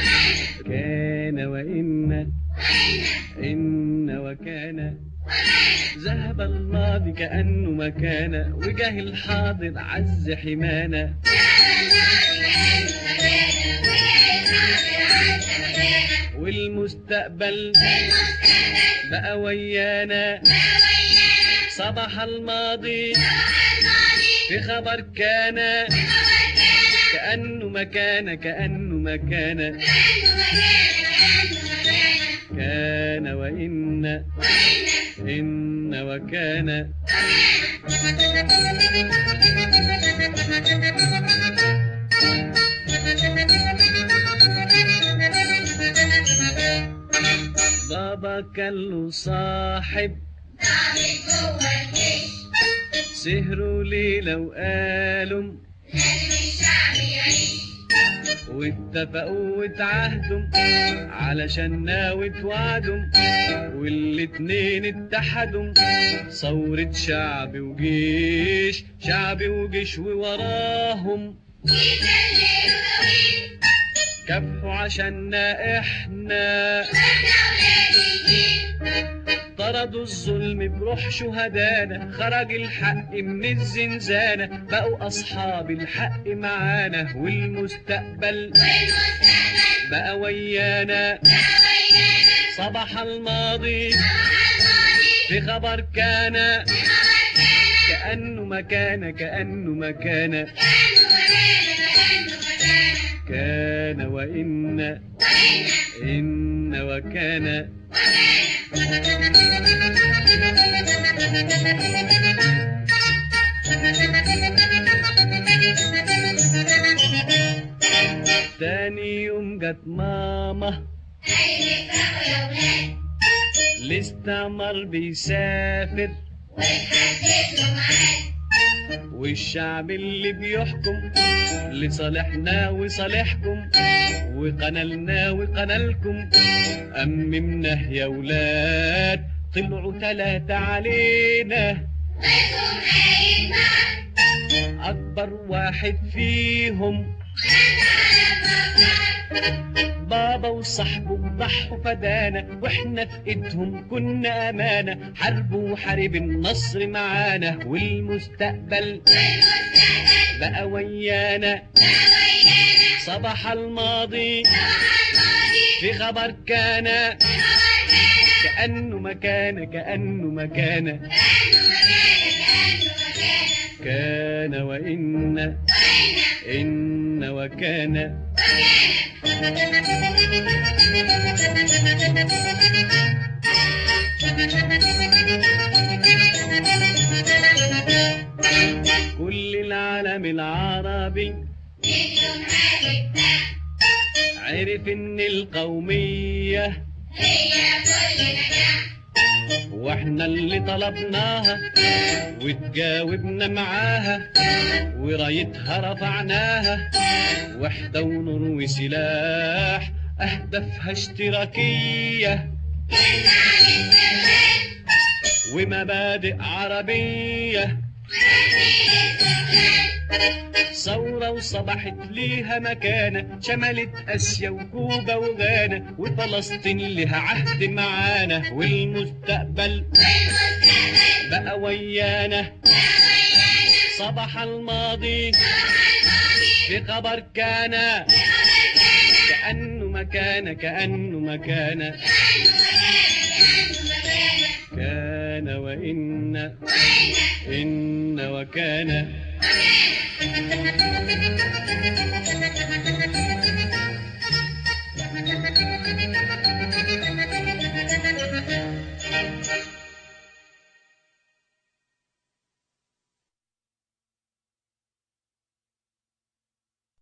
كان وإن إن وكان ذهب الماضي كأنه ما كان وجه الحاضر عز حمانا والمستقبل بقى ويانا صباح الماضي في خبر كان كأنه ما كان كأنه ما كان كان وإن إن وكان بابا كان له صاحب سهروا ليلة وقالوا واتفقوا واتعهدوا علشان ناوي توعدوا والاتنين اتحدوا ثورة شعب وجيش شعب وجيش ووراهم كفوا عشاننا احنا طردوا الظلم بروح شهدانا خرج الحق من الزنزانة بقوا أصحاب الحق معانا والمستقبل بقى ويانا صباح الماضي في خبر كان كأنه ما كان كأنه ما كان كان وإن إن وكان تاني يوم جت ماما الاستعمار بيسافر والشعب اللي بيحكم لصالحنا وصالحكم وقنالنا وقنالكم أممنا يا ولاد طلعوا تلاتة علينا أكبر واحد فيهم بابا وصاحبه ضحوا فدانا واحنا في ايدهم كنا امانه حاربوا وحارب النصر معانا والمستقبل بقى ويانا صباح الماضي في خبر كان كأنه ما كان كأنه ما كان كان وإن إن وكان كل العالم العربي عرف ان القومية واحنا اللي طلبناها وتجاوبنا معاها ورايتها رفعناها وحدة ونور وسلاح أهدافها اشتراكية ومبادئ عربية ثورة وصبحت ليها مكانة شملت آسيا وكوبا وغانا وفلسطين لها عهد معانا والمستقبل بقى ويانا صباح الماضي في خبر كان كأنه مكان كأنه مكان كان وإن إن وكان